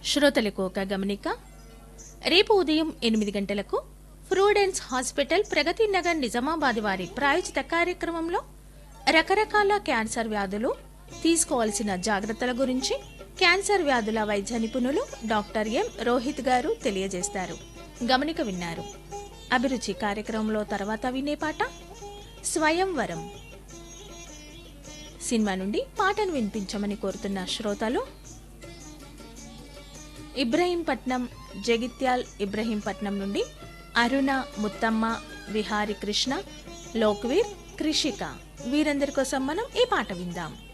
శ్రోతలకు ఒక గమనిక రేపు ఉదయం ఎనిమిది గంటలకు ఫ్రూడెన్స్ హాస్పిటల్ ప్రగతి నగర్ నిజామాబాద్ వారి ప్రాయోజిత కార్యక్రమంలో రకరకాల క్యాన్సర్ వ్యాధులు తీసుకోవాల్సిన జాగ్రత్తల గురించి క్యాన్సర్ వ్యాధుల వైద్య నిపుణులు డాక్టర్ ఎం రోహిత్ గారు తెలియజేస్తారు గమనిక విన్నారు అభిరుచి కార్యక్రమంలో తర్వాత వినే పాట స్వయంవరం సినిమా నుండి పాటను వినిపించమని కోరుతున్న శ్రోతలు ఇబ్రహీంపట్నం జగిత్యాల్ ఇబ్రహీంపట్నం నుండి అరుణ ముత్తమ్మ విహారి కృష్ణ లోక్వీర్ కృషిక వీరందరి కోసం మనం ఈ పాట విందాం